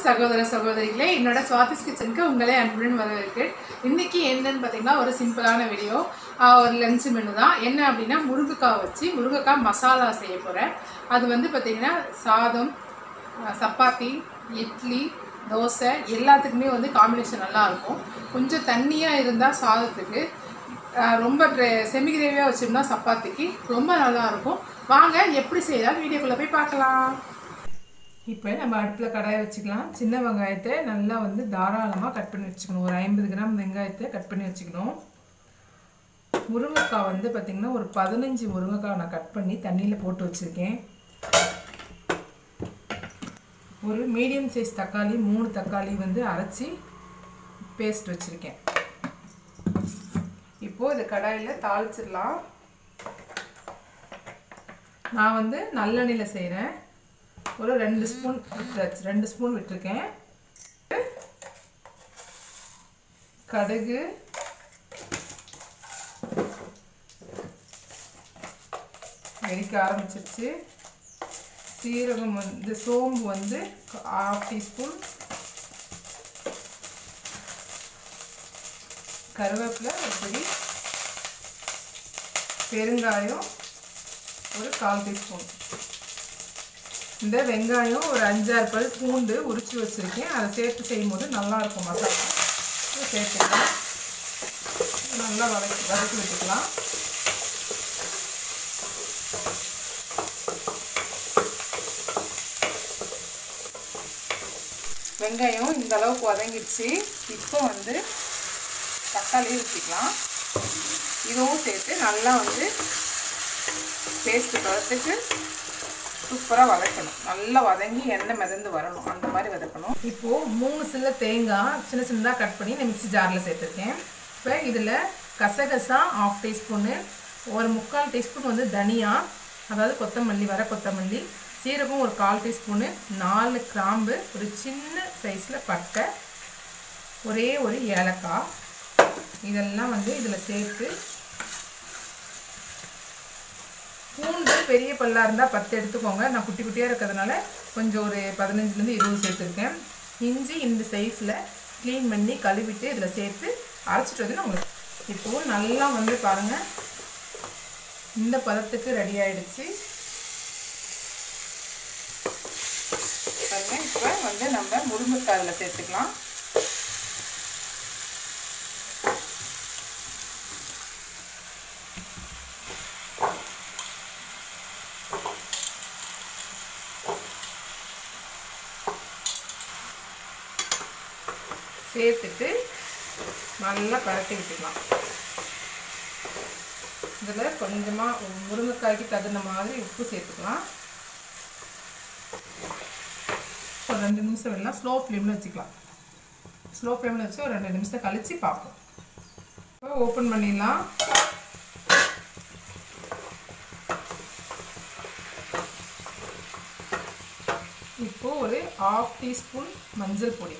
சகோதர சகோதரிகளே என்னோட சுவாதிஸ் கிச்சனுக்கு உங்களே அன்புடன் வரவேற்கு இன்னைக்கு என்னன்னு பார்த்தீங்கன்னா ஒரு சிம்பிளான வீடியோ ஒரு லஞ்ச் மெனு தான் என்ன அப்படின்னா முருங்கைக்காய் வச்சு முருங்கைக்காய் மசாலா செய்ய போகிறேன் அது வந்து பார்த்தீங்கன்னா சாதம் அஹ், சப்பாத்தி இட்லி தோசை எல்லாத்துக்குமே வந்து காம்பினேஷன் நல்லா இருக்கும் கொஞ்சம் தண்ணியாக இருந்தால் சாதத்துக்கு அஹ், ரொம்ப செமி கிரேவியாக வச்சோம்னா சப்பாத்திக்கு ரொம்ப நல்லா இருக்கும் வாங்க எப்படி செய்யலாம் வீடியோக்குள்ளே போய் பார்க்கலாம் இப்போ நம்ம அடுப்பில் கடாயை வச்சுக்கலாம் சின்ன வெங்காயத்தை நல்லா வந்து தாராளமாக கட் பண்ணி வச்சுக்கணும் ஒரு ஐம்பது கிராம் வெங்காயத்தை கட் பண்ணி வச்சுக்கணும் முருங்கைக்காய் வந்து பார்த்திங்கன்னா ஒரு பதினஞ்சு முருங்கைக்காய் நான் கட் பண்ணி தண்ணியில் போட்டு வச்சுருக்கேன் ஒரு மீடியம் சைஸ் தக்காளி மூணு தக்காளி வந்து அரைச்சி பேஸ்ட் வச்சுருக்கேன் இப்போது இது கடாயில் தாளிச்சிடலாம் நான் வந்து நல்லெண்ணெயில் செய்கிறேன் ஒரு ரெண்டு ஸ்பூன் விட்டுருச்சு ரெண்டு ஸ்பூன் விட்டுருக்கேன் கடுகு வெடிக்க ஆரம்பிச்சிருச்சு சீரகம் வந்து சோம்பு வந்து ஹாஃப் டீஸ்பூன் கருவேப்பிலை ஒரு பிடி பெருங்காயம் ஒரு கால் டீஸ்பூன் இந்த வெங்காயம் ஒரு அஞ்சாறு பல் பூண்டு உரிச்சு வச்சுருக்கேன் அதை சேர்த்து செய்யும்போது நல்லாயிருக்கும் மசாலா இதை சேர்த்துக்கலாம் நல்லா வதக்கி வதக்கி விட்டுக்கலாம் வெங்காயம் இந்த அளவுக்கு வதங்கிடுச்சு இப்போ வந்து தக்காளி ஊற்றிக்கலாம் இதுவும் சேர்த்து நல்லா வந்து பேஸ்ட்டு பதத்துக்கு சூப்பராக வதக்கணும் நல்லா வதங்கி எண்ணெய் மிதந்து வரணும் அந்த மாதிரி வதக்கணும் இப்போது மூணு சில்ல தேங்காய் சின்ன சின்னதாக கட் பண்ணி நான் மிக்ஸி ஜாரில் சேர்த்துருக்கேன் இப்போ இதில் கசகசா ஆஃப் டீஸ்பூனு ஒரு முக்கால் டீஸ்பூன் வந்து தனியா அதாவது கொத்தமல்லி வர கொத்தமல்லி சீரகம் ஒரு கால் டீஸ்பூனு நாலு கிராம்பு ஒரு சின்ன சைஸில் பட்டை ஒரே ஒரு ஏலக்காய் இதெல்லாம் வந்து இதில் சேர்த்து பூண்டு பெரிய பல்லாக இருந்தால் பத்து எடுத்துக்கோங்க நான் குட்டி குட்டியாக இருக்கிறதுனால கொஞ்சம் ஒரு பதினஞ்சுலேருந்து இருபது சேர்த்துருக்கேன் இஞ்சி இந்த சைஸில் க்ளீன் பண்ணி கழுவிட்டு இதில் சேர்த்து அரைச்சிட்டு வந்து நான் உங்களுக்கு இப்போது நல்லா வந்து பாருங்கள் இந்த பதத்துக்கு ரெடி ஆயிடுச்சு பாருங்க இப்போ வந்து நம்ம முருங்கைக்காய் அதில் சேர்த்துக்கலாம் சேர்த்துட்டு நல்லா பரட்டி விட்டுக்கலாம் இதில் கொஞ்சமாக முருங்கைக்காய்க்கு தகுந்த மாதிரி உப்பு சேர்த்துக்கலாம் ஒரு ரெண்டு நிமிஷம் எல்லாம் ஸ்லோ ஃப்ளேமில் வச்சுக்கலாம் ஸ்லோ ஃப்ளேமில் வச்சு ஒரு ரெண்டு நிமிஷம் கழித்து பார்ப்போம் இப்போ ஓப்பன் பண்ணிடலாம் இப்போது ஒரு ஆஃப் டீஸ்பூன் மஞ்சள் பொடி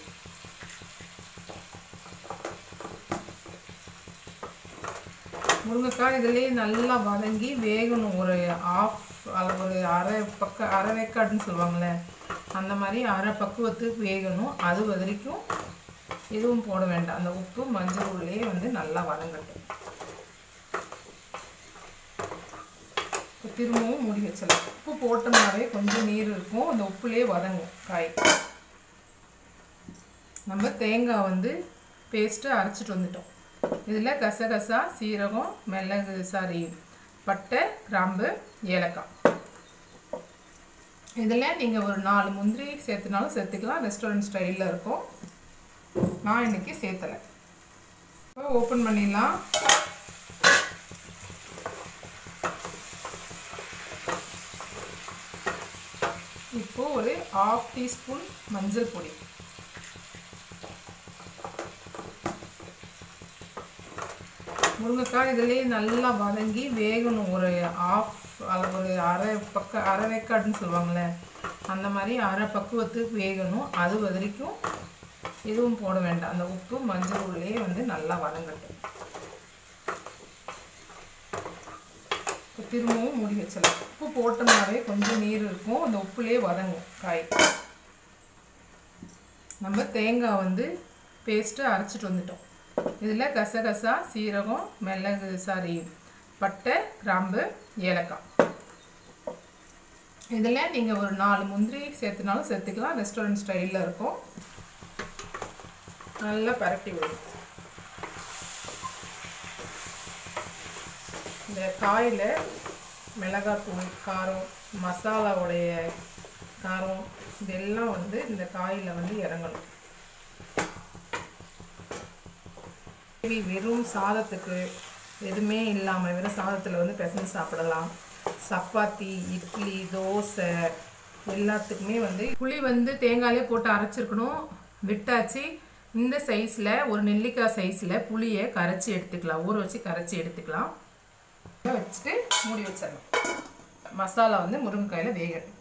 முருங்கைக்காய் இதிலே நல்லா வதங்கி வேகணும் ஒரு ஆஃப் ஒரு அரை பக்க அரை வேக்காடுன்னு சொல்லுவாங்கள்ல அந்த மாதிரி அரை பக்குவத்துக்கு வேகணும் அது வரைக்கும் இதுவும் போட வேண்டாம் அந்த உப்பு மஞ்சள் உள்ளே வந்து நல்லா வதங்கட்டும் இப்போ திரும்பவும் மூடி வச்சிடலாம் உப்பு போட்டோம்னாவே கொஞ்சம் நீர் இருக்கும் அந்த உப்புலேயே வதங்கும் காய் நம்ம தேங்காய் வந்து பேஸ்ட்டு அரைச்சிட்டு வந்துட்டோம் இதில் கசகசா சீரகம் மிளகு சாரி பட்டை கிராம்பு ஏலக்காய் இதில் நீங்கள் ஒரு நாலு முந்திரி சேர்த்துனாலும் சேர்த்துக்கலாம் ரெஸ்டாரண்ட் ஸ்டைலில் இருக்கும் நான் இன்னைக்கு சேர்த்தலை இப்போ ஓப்பன் பண்ணிடலாம் இப்போ ஒரு ஆஃப் டீஸ்பூன் மஞ்சள் பொடி முருங்கைக்காய் இதிலே நல்லா வதங்கி வேகணும் ஒரு ஆஃப் ஒரு அரை பக்க அரை வேக்காடுன்னு சொல்லுவாங்கள்ல அந்த மாதிரி அரை பக்குவத்துக்கு வேகணும் அது வரைக்கும் எதுவும் போட வேண்டாம் அந்த உப்பு மஞ்சள் உள்ளே வந்து நல்லா வதங்கட்டும் இப்போ திரும்பவும் மூடி வச்சிடலாம் உப்பு போட்டோம்னாவே கொஞ்சம் நீர் இருக்கும் அந்த உப்புலேயே வதங்கும் காய் நம்ம தேங்காய் வந்து பேஸ்ட்டு அரைச்சிட்டு வந்துட்டோம் இதில் கசகசா சீரகம் மிளகு சாரி பட்டை கிராம்பு ஏலக்காய் இதில் நீங்கள் ஒரு நாலு முந்திரி சேர்த்துனாலும் சேர்த்துக்கலாம் ரெஸ்டாரண்ட் ஸ்டைலில் இருக்கும் நல்லா பரட்டி விடும் இந்த காயில் மிளகாத்தூள் காரம் மசாலாவுடைய காரம் இதெல்லாம் வந்து இந்த காயில் வந்து இறங்கணும் கிரேவி வெறும் சாதத்துக்கு எதுவுமே இல்லாமல் வெறும் சாதத்தில் வந்து பிசைஞ்சு சாப்பிடலாம் சப்பாத்தி இட்லி தோசை எல்லாத்துக்குமே வந்து புளி வந்து தேங்காயிலே போட்டு அரைச்சிருக்கணும் விட்டாச்சு இந்த சைஸில் ஒரு நெல்லிக்காய் சைஸில் புளியை கரைச்சி எடுத்துக்கலாம் ஊற வச்சு கரைச்சி எடுத்துக்கலாம் வச்சுட்டு மூடி வச்சிடலாம் மசாலா வந்து முருங்கைக்காயில் வேகட்டும்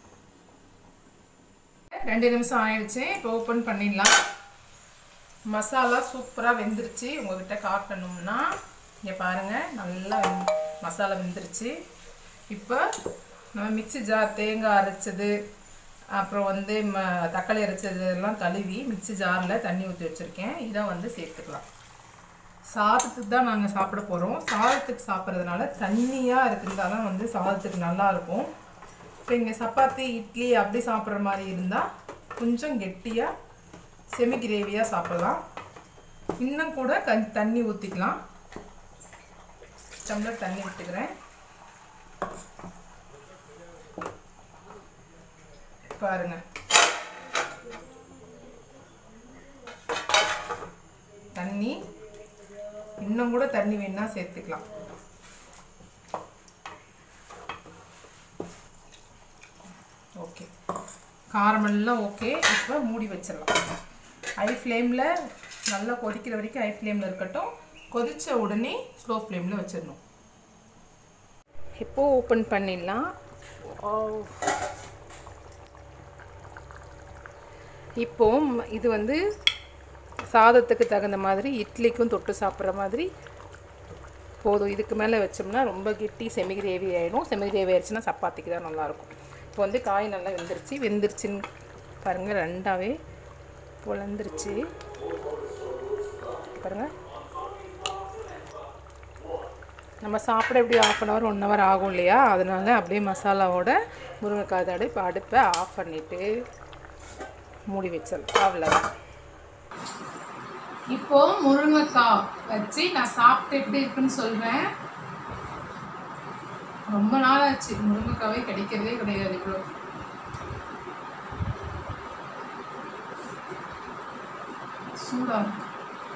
ரெண்டு நிமிஷம் ஆயிடுச்சு இப்போ ஓப்பன் பண்ணிடலாம் மசாலா சூப்பராக வெந்துருச்சு உங்ககிட்ட காட்டணும்னா இங்கே பாருங்கள் நல்லா வெந் மசாலா வெந்துருச்சு இப்போ நம்ம மிக்ஸி ஜார் தேங்காய் அரைச்சது அப்புறம் வந்து ம தக்காளி அரைச்சது எல்லாம் கழுவி மிக்ஸி ஜாரில் தண்ணி ஊற்றி வச்சுருக்கேன் இதை வந்து சேர்த்துக்கலாம் சாதத்துக்கு தான் நாங்கள் சாப்பிட போகிறோம் சாதத்துக்கு சாப்பிட்றதுனால தண்ணியாக இருக்கிறதால வந்து சாதத்துக்கு நல்லா இருக்கும் இப்போ இங்கே சப்பாத்தி இட்லி அப்படி சாப்பிட்ற மாதிரி இருந்தால் கொஞ்சம் கெட்டியாக செமி கிரேவியாக சாப்பிடலாம் இன்னும் கூட கண் தண்ணி ஊற்றிக்கலாம் டம்ளர் தண்ணி விட்டுக்கிறேன் பாருங்க தண்ணி இன்னும் கூட தண்ணி வேணா சேர்த்துக்கலாம் ஓகே காரமெல்லாம் ஓகே இப்போ மூடி வச்சிடலாம் ஹை ஃப்ளேமில் நல்லா கொதிக்கிற வரைக்கும் ஹை ஃப்ளேமில் இருக்கட்டும் கொதித்த உடனே ஸ்லோ ஃப்ளேமில் வச்சிடணும் இப்போ ஓப்பன் பண்ணிடலாம் இப்போ இது வந்து சாதத்துக்கு தகுந்த மாதிரி இட்லிக்கும் தொட்டு சாப்பிட்ற மாதிரி போதும் இதுக்கு மேலே வச்சோம்னா ரொம்ப கெட்டி செமி கிரேவி ஆகிடும் செமி கிரேவி ஆயிடுச்சுன்னா சப்பாத்திக்கு தான் நல்லாயிருக்கும் இப்போ வந்து காய் நல்லா வெந்துருச்சு வெந்துருச்சுன்னு பாருங்கள் ரெண்டாவே பொழந்துருச்சு பாருங்கள் நம்ம சாப்பிட எப்படி half an hour one hour ஆகும் இல்லையா அதனால அப்படியே மசாலாவோட முருங்கைக்காய் தடவை இப்போ அடுப்பை ஆஃப் பண்ணிவிட்டு மூடி வச்சிடலாம் அவ்வளோதான் இப்போ முருங்கைக்காய் வச்சு நான் சாப்பிட்டு எப்படி இருக்குன்னு சொல்கிறேன் ரொம்ப நாள் ஆச்சு முருங்கைக்காவே கிடைக்கிறதே கிடையாது இவ்வளோ சூடா இருக்கு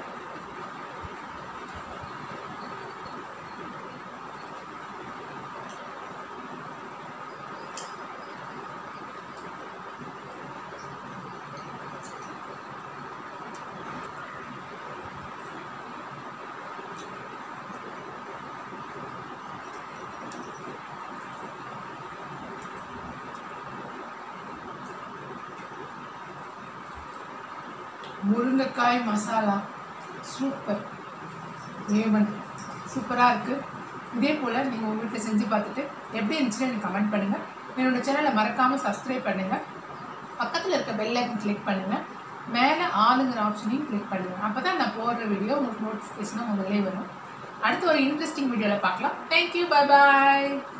முருங்கைக்காய் மசாலா சூப்பர் ஏவன் சூப்பராக இருக்குது இதே போல் நீங்கள் உங்கள் வீட்டில் செஞ்சு பார்த்துட்டு எப்படி இருந்துச்சுன்னு எனக்கு கமெண்ட் பண்ணுங்கள் என்னோட சேனலை மறக்காமல் சப்ஸ்கிரைப் பண்ணுங்கள் பக்கத்தில் இருக்க பெல் ஐக்கன் கிளிக் பண்ணுங்கள் மேலே ஆளுங்கிற ஆப்ஷனையும் கிளிக் பண்ணுங்கள் அப்போ தான் நான் போடுற வீடியோ உங்களுக்கு நோட்டிஃபிகேஷனாக முதல்ல வரும் அடுத்து ஒரு இன்ட்ரெஸ்டிங் வீடியோவில் பார்க்கலாம் தேங்க்யூ பை பாய்